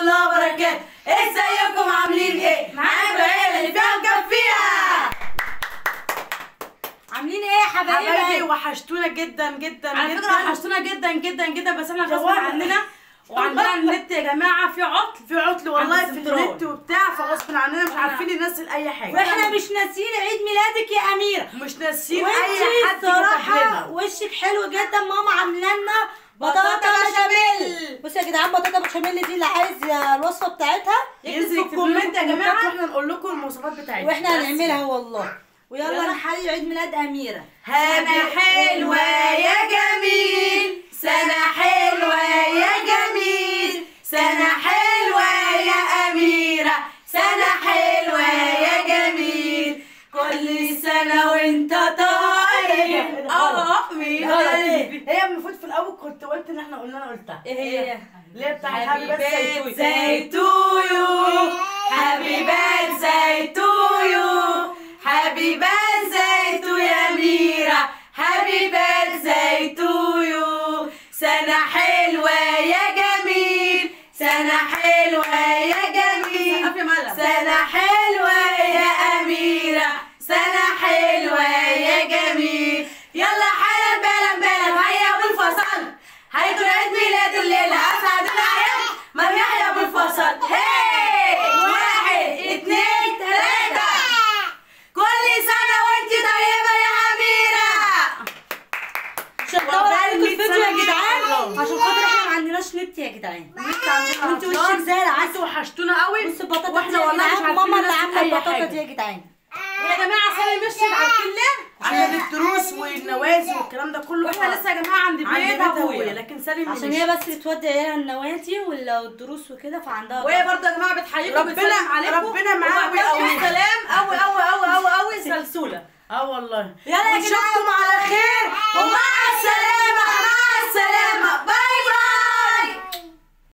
الله وبركاته ازيكم عاملين ايه معاكم العيله اللي فيها مكفيها عاملين ايه يا حبايبي حبايبي وحشتونا جدا جدا على جدا فكره وحشتونا جدا جدا جدا بس احنا غصب جوال. عننا وعندنا النت يا جماعه في عطل في عطل والله عند في السنترال. النت وبتاع فغصب عننا مش عارفين ننزل اي حاجه واحنا مش ناسيين عيد ميلادك يا اميره مش ناسيين اي وانتي حد كتب صراحه لنا وشك حلو جدا ماما عامله لنا بطاطا بشاميل بصوا يا جدعان بطاطا بشاميل دي اللي عايز الوصفه بتاعتها ينزل يكتب في الكومنت يا جماعه واحنا نقول لكم المواصفات بتاعتنا واحنا بس. هنعملها والله ويلا نحيي عيد ميلاد اميره سنة حلوة يا جميل سنة حلوة يا جميل سنة حلوة يا أميرة سنة حلوة يا جميل كل سنة وانت طيب اه مين قلبي هي المفروض في الاول كنت قلت ان احنا قلنا انا قلتها ايه هي اللي هي بتاعت Happy هابي بس birthday to you Happy birthday to you Happy birthday to يا أميرة Happy birthday to you سنة حلوة يا جميل سنة حلوة يا جميل سقف يا ملا. سنة حلوة يا أميرة سنة حلوة يا جميل يلا حالا بالا بالا هيا أبو الفصل هيكون عيد ميلاد الليلة أسعد الأعياد من يحيى أبو الفصل هي واحد اتنين تلاتة كل سنة وانت طيبة يا أميرة شطار عليكم مية الفيديو سنة يا جدعان والله. عشان خاطر احنا ما عندناش نت يا جدعان انت انت وشك زي العسل انتوا وحشتونا قوي بصوا البطاطا دي واحنا يا والله مش جدعان عارفين ماما اللي ننزل عامله أي البطاطا حاجة. دي يا جدعان ويا جماعة سامي مشيت عارفين ليه؟ عشان الدروس والنوازل والكلام ده كله واحنا لسه يا جماعه عند عند بيت بيت ابويا ابويا لكن سالم عشان هي بس بتودي عيالها النوادي والدروس وكده فعندها وهي برضه يا جماعة بتحييكم ربنا- بتسلم عليكم ربنا معاها وبعتلكم ويقويها. السلام أوي أوي أوي أوي أوي سلسولة اه والله يلا يا ونشوفكم على خير ومع